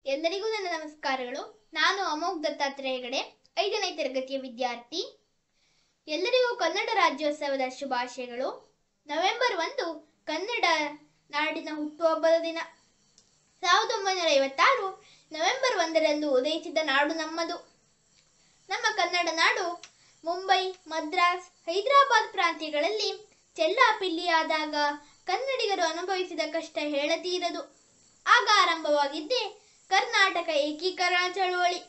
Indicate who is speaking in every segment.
Speaker 1: ಎಲ್ಲರಿಗೂ ನನ್ನ ನಮಸ್ಕಾರಗಳು ನಾನು ಅಮೋಘ್ ದತ್ತಾತ್ರೇಯ ಹೆಗಡೆ ಐದನೇ ತರಗತಿಯ ವಿದ್ಯಾರ್ಥಿ ಎಲ್ಲರಿಗೂ ಕನ್ನಡ ರಾಜ್ಯೋತ್ಸವದ ಶುಭಾಶಯಗಳು ನವೆಂಬರ್ ಒಂದು ಕನ್ನಡ ನಾಡಿನ ಹುಟ್ಟುಹಬ್ಬದ ದಿನ ಸಾವಿರದ ಒಂಬೈನೂರ ಐವತ್ತಾರು ನವೆಂಬರ್ ಒಂದರಂದು ಉದಯಿಸಿದ ನಾಡು ನಮ್ಮದು ನಮ್ಮ ಕನ್ನಡ ನಾಡು ಮುಂಬೈ ಮದ್ರಾಸ್ ಹೈದರಾಬಾದ್ ಪ್ರಾಂತ್ಯಗಳಲ್ಲಿ ಚೆಲ್ಲಾಪಿಲ್ಲಿಯಾದಾಗ ಕನ್ನಡಿಗರು ಅನುಭವಿಸಿದ ಕಷ್ಟ ಹೇಳತೀರದು ಆಗ ಆರಂಭವಾಗಿದ್ದೇ ಕರ್ನಾಟಕ ಏಕೀಕರಣ ಚಳುವಳಿ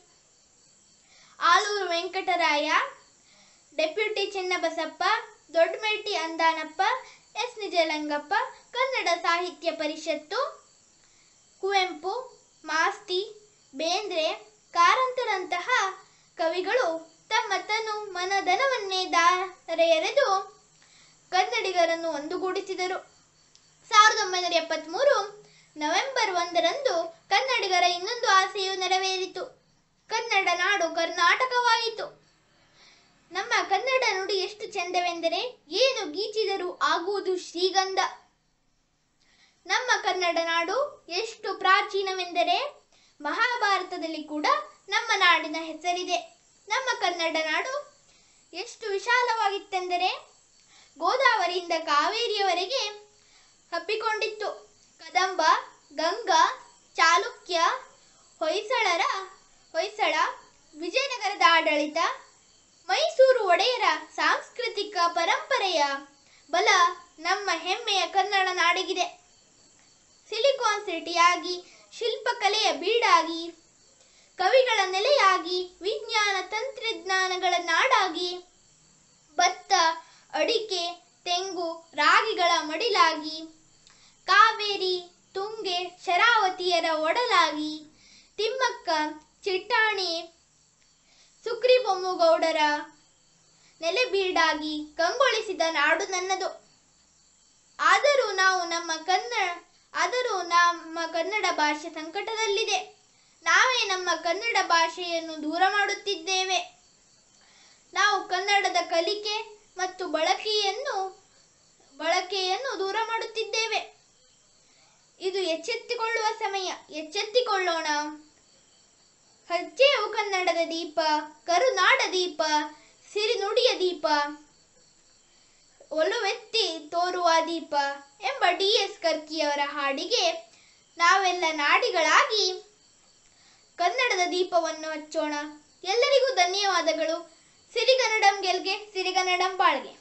Speaker 1: ಆಲೂರು ವೆಂಕಟರಾಯ ಡೆಪ್ಯೂಟಿ ಚೆನ್ನಬಸಪ್ಪ ದೊಡ್ಡಮೆಟ್ಟಿ ಅಂದಾನಪ್ಪ ಎಸ್ ನಿಜಲಿಂಗಪ್ಪ ಕನ್ನಡ ಸಾಹಿತ್ಯ ಪರಿಷತ್ತು ಕುವೆಂಪು ಮಾಸ್ತಿ ಬೇಂದ್ರೆ ಕಾರಂತರಂತಹ ಕವಿಗಳು ತಮ್ಮ ತನು ಮನಧನವನ್ನೇ ದಾರೆ ಎರೆದು ಕನ್ನಡಿಗರನ್ನು ಒಂದುಗೂಡಿಸಿದರು ಸಾವಿರದ ಒಂಬೈನೂರ ಎಪ್ಪತ್ತ್ಮೂರು ನವೆಂಬರ್ ಒಂದರಂದು ಕನ್ನಡಿಗರ ಇನ್ನೊಂದು ಆಸೆಯು ನೆರವೇರಿತು ಕನ್ನಡ ನಾಡು ಕರ್ನಾಟಕವಾಯಿತು ನಮ್ಮ ಕನ್ನಡ ನುಡಿ ಎಷ್ಟು ಚೆಂದವೆಂದರೆ ಏನು ಗೀಚಿದರೂ ಆಗುವುದು ಶ್ರೀಗಂಧ ನಮ್ಮ ಕನ್ನಡ ನಾಡು ಎಷ್ಟು ಪ್ರಾಚೀನವೆಂದರೆ ಮಹಾಭಾರತದಲ್ಲಿ ಕೂಡ ನಮ್ಮ ನಾಡಿನ ಹೆಸರಿದೆ ನಮ್ಮ ಕನ್ನಡ ನಾಡು ಎಷ್ಟು ವಿಶಾಲವಾಗಿತ್ತೆಂದರೆ ಗೋದಾವರಿಯಿಂದ ಕಾವೇರಿಯವರೆಗೆ ಹಬ್ಬಿಕೊಂಡಿತ್ತು ಕದಂಬ ಗಂಗಾ ಚಾಲುಕ್ಯ ಹೊಯ್ಸಳರ ಹೊಯ್ಸಳ ವಿಜಯನಗರದ ಆಡಳಿತ ಮೈಸೂರು ಒಡೆಯರ ಸಾಂಸ್ಕೃತಿಕ ಪರಂಪರೆಯ ಬಲ ನಮ್ಮ ಹೆಮ್ಮೆಯ ಕನ್ನಡ ನಾಡಿಗಿದೆ ಸಿಲಿಕಾನ್ ಸಿಟಿಯಾಗಿ ಶಿಲ್ಪಕಲೆಯ ಬೀಡಾಗಿ ಕವಿಗಳ ನೆಲೆಯಾಗಿ ವಿಜ್ಞಾನ ತಂತ್ರಜ್ಞಾನಗಳ ನಾಡಾಗಿ ಭತ್ತ ಅಡಿಕೆ ತೆಂಗು ರಾಗಿಗಳ ಮಡಿಲಾಗಿ ಕಾವೇರಿ ತುಂಗೆ ಶರಾವತಿಯರ ಒಡಲಾಗಿ ತಿಮ್ಮಕ್ಕ ಚಿಟ್ಟಾಣಿ ಸುಗ್ರೀಬೊಮ್ಮಗೌಡರ ನೆಲೆಬೀಡಾಗಿ ಕಂಗೊಳಿಸಿದ ನಾಡು ನನ್ನದು ಆದರೂ ನಾವು ನಮ್ಮ ಕನ್ನಡ ಆದರೂ ನಮ್ಮ ಕನ್ನಡ ಭಾಷೆ ಸಂಕಟದಲ್ಲಿದೆ ನಾವೇ ನಮ್ಮ ಕನ್ನಡ ಭಾಷೆಯನ್ನು ದೂರ ಮಾಡುತ್ತಿದ್ದೇವೆ ನಾವು ಕನ್ನಡದ ಕಲಿಕೆ ಮತ್ತು ಬಳಕೆಯನ್ನು ಬಳಕೆಯನ್ನು ದೂರ ಮಾಡುತ್ತಿದ್ದೇವೆ ಇದು ಎಚ್ಚೆತ್ತುಕೊಳ್ಳುವ ಸಮಯ ಎಚ್ಚೆತ್ತಿಕೊಳ್ಳೋಣ ಹಚ್ಚೆಯು ಕನ್ನಡದ ದೀಪ ಕರುನಾಡ ದೀಪ ಸಿರಿನುಡಿಯ ದೀಪ ಒಲುವೆತ್ತಿ ತೋರುವ ದೀಪ ಎಂಬ ಡಿ ಎಸ್ ಕರ್ಕಿಯವರ ಹಾಡಿಗೆ ನಾವೆಲ್ಲ ನಾಡಿಗಳಾಗಿ ಕನ್ನಡದ ದೀಪವನ್ನು ಹಚ್ಚೋಣ ಎಲ್ಲರಿಗೂ ಧನ್ಯವಾದಗಳು ಸಿರಿಗನ್ನಡಂ ಗೆಲ್ಗೆ ಸಿರಿಗನ್ನಡಂ ಬಾಳ್ಗೆ